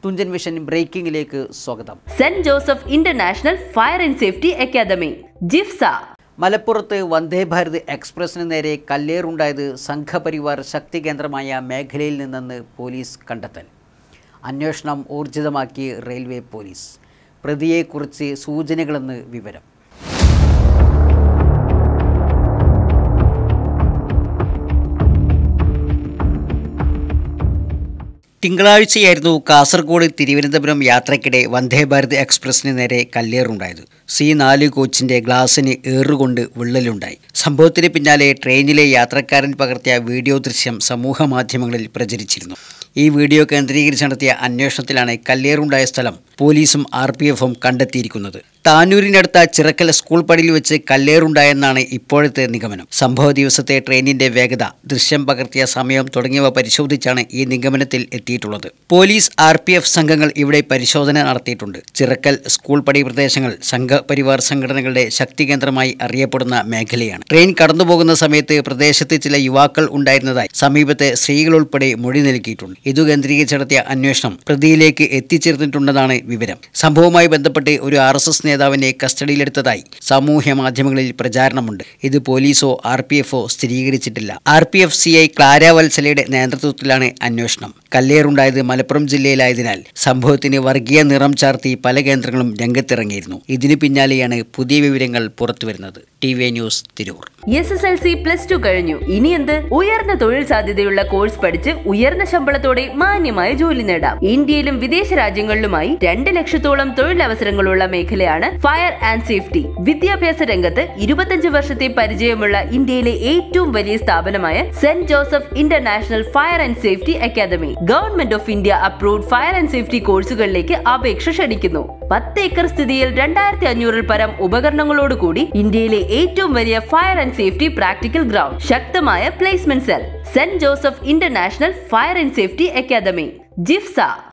Thunchan Vision ബ്രേക്കിംഗിലേക്ക് സ്വാഗതം Saint Joseph International Fire and Safety Academy JIFSA മലപ്പുറത്ത് വന്ദേ ഭാരത് എക്സ്പ്രസിന് നേരെ കല്ലേറുണ്ടായത് സംഘപരിവാർ ശക്തി കേന്ദ്രമായ മേഖലയിൽ നിന്നെന്ന് പോലീസ് കണ്ടെത്തൽ അന്വേഷണം ഊർജിതമാക്കി റെയിൽവേ പോലീസ് പ്രതിയെക്കുറിച്ച് സൂചനകളെന്ന് വിവരം തിങ്കളാഴ്ചയായിരുന്നു കാസർഗോഡ് തിരുവനന്തപുരം യാത്രയ്ക്കിടെ വന്ദേ ഭാരത് എക്സ്പ്രസിന് നേരെ കല്ലേറുണ്ടായത് സി നാല് കോച്ചിന്റെ ഗ്ലാസിന് ഏറുകൊണ്ട് വിള്ളലുണ്ടായി സംഭവത്തിന് പിന്നാലെ ട്രെയിനിലെ യാത്രക്കാരൻ പകർത്തിയ വീഡിയോ ദൃശ്യം സമൂഹ മാധ്യമങ്ങളിൽ പ്രചരിച്ചിരുന്നു ഈ വീഡിയോ കേന്ദ്രീകരിച്ച് നടത്തിയ അന്വേഷണത്തിലാണ് കല്ലേറുണ്ടായ സ്ഥലം പോലീസും ആർ പി എഫും കണ്ടെത്തിയിരിക്കുന്നത് താനൂരിനടുത്ത ചിറക്കൽ സ്കൂൾ പടിയിൽ വെച്ച് കല്ലേറുണ്ടായെന്നാണ് ഇപ്പോഴത്തെ നിഗമനം സംഭവ ദിവസത്തെ ട്രെയിനിന്റെ വേഗത ദൃശ്യം പകർത്തിയ സമയം തുടങ്ങിയവ പരിശോധിച്ചാണ് ഈ നിഗമനത്തിൽ എത്തിയിട്ടുള്ളത് പോലീസ് ആർ പി എഫ് സംഘങ്ങൾ ഇവിടെ പരിശോധന നടത്തിയിട്ടുണ്ട് ചിറക്കൽ സ്കൂൾ പടി പ്രദേശങ്ങൾ സംഘപരിവാർ സംഘടനകളുടെ ശക്തി കേന്ദ്രമായി അറിയപ്പെടുന്ന മേഖലയാണ് ട്രെയിൻ കടന്നുപോകുന്ന സമയത്ത് പ്രദേശത്ത് ചില യുവാക്കൾ ഉണ്ടായിരുന്നതായി സമീപത്തെ സ്ത്രീകൾ ഉൾപ്പെടെ മൊഴി നൽകിയിട്ടുണ്ട് ഇതു കേന്ദ്രീകരിച്ച് നടത്തിയ അന്വേഷണം പ്രതിയിലേക്ക് എത്തിച്ചേർന്നിട്ടുണ്ടെന്നാണ് വിവരം സംഭവവുമായി ബന്ധപ്പെട്ട് ഒരു ആർ എസ് എസ് നേതാവിനെ കസ്റ്റഡിയിലെടുത്തതായി സാമൂഹ്യ മാധ്യമങ്ങളിൽ പ്രചാരണമുണ്ട് ഇത് പോലീസോ ആർ പി എഫോ സ്ഥിരീകരിച്ചിട്ടില്ല R P F C I Clara വത്സലയുടെ നേതൃത്വത്തിലാണ് അന്വേഷണം കല്ലേറുണ്ടായത് മലപ്പുറം ജില്ലയിലായതിനാൽ സംഭവത്തിന് വർഗീയ നിറം ചാർത്തി പല കേന്ദ്രങ്ങളും രംഗത്തിറങ്ങിയിരുന്നു ഇതിനു പിന്നാലെയാണ് പുതിയ വിവരങ്ങൾ പുറത്തുവരുന്നത് T V news Tirur S S L C plus two കഴിഞ്ഞു ഇനി എന്ത് ഉയർന്ന തൊഴിൽ സാധ്യതയുള്ള കോഴ്സ് പഠിച്ച് ഉയർന്ന ശമ്പളത്തോടെ മാന്യമായ ജോലി നേടാം ഇന്ത്യയിലും വിദേശ രാജ്യങ്ങളിലുമായി രണ്ട് ലക്ഷത്തോളം തൊഴിലവസരങ്ങളുള്ള മേഖലയാണ് ഫയർ ആൻഡ് സേഫ്റ്റി വിദ്യാഭ്യാസ രംഗത്ത് ഇരുപത്തഞ്ച് വർഷത്തെ പരിചയമുള്ള ഇന്ത്യയിലെ ഏറ്റവും വലിയ സ്ഥാപനമായ Saint Joseph International Fire and Safety Academy government of India approved fire and safety കോഴ്സുകളിലേക്ക് അപേക്ഷ ക്ഷണിക്കുന്നു പത്ത് ഏക്കർ സ്ഥിതിയിൽ രണ്ടായിരത്തി അഞ്ഞൂറിൽ പരം ഉപകരണങ്ങളോടുകൂടി ഇന്ത്യയിലെ ഏറ്റവും വലിയ fire and safety practical ground ശക്തമായ placement cell Saint Joseph International Fire and Safety Academy ജിഫ്സ